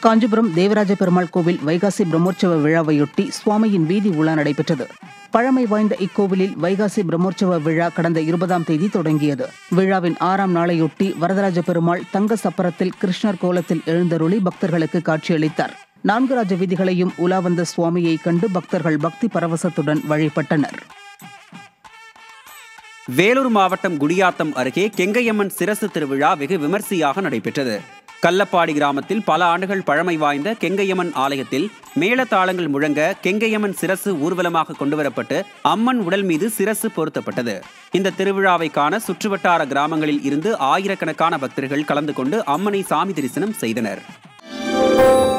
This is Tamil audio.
காஞ்சிபுரம் தேவராஜ பெருமாள் கோவில் வைகாசி பிரம்மோற்சவ விழாவையொட்டி சுவாமியின் வீதி உலா நடைபெற்றது பழமை வாய்ந்த இக்கோவிலில் வைகாசி பிரம்மோற்சவ விழா கடந்த இருபதாம் தேதி தொடங்கியது விழாவின் ஆறாம் நாளையொட்டி வரதராஜ பெருமாள் தங்க சப்பரத்தில் கிருஷ்ணர் கோலத்தில் எழுந்தருளி பக்தர்களுக்கு காட்சியளித்தார் நான்கு ராஜ வீதிகளையும் உலா வந்த சுவாமியை கண்டு பக்தர்கள் பக்தி பரவசத்துடன் வழிபட்டனர் வேலூர் மாவட்டம் குடியாத்தம் அருகே கெங்கையம்மன் சிரசு திருவிழா வெகு விமர்சையாக நடைபெற்றது கல்லப்பாடி கிராமத்தில் பல ஆண்டுகள் பழமை வாய்ந்த கெங்கையம்மன் ஆலயத்தில் மேளதாளங்கள் முழங்க கெங்கையம்மன் சிரசு ஊர்வலமாக கொண்டுவரப்பட்டு அம்மன் உடல் மீது சிரசு பொருத்தப்பட்டது இந்த திருவிழாவை காண சுற்றுவட்டார கிராமங்களில் இருந்து ஆயிரக்கணக்கான பக்தர்கள் கலந்து கொண்டு அம்மனை சாமி தரிசனம் செய்தனர்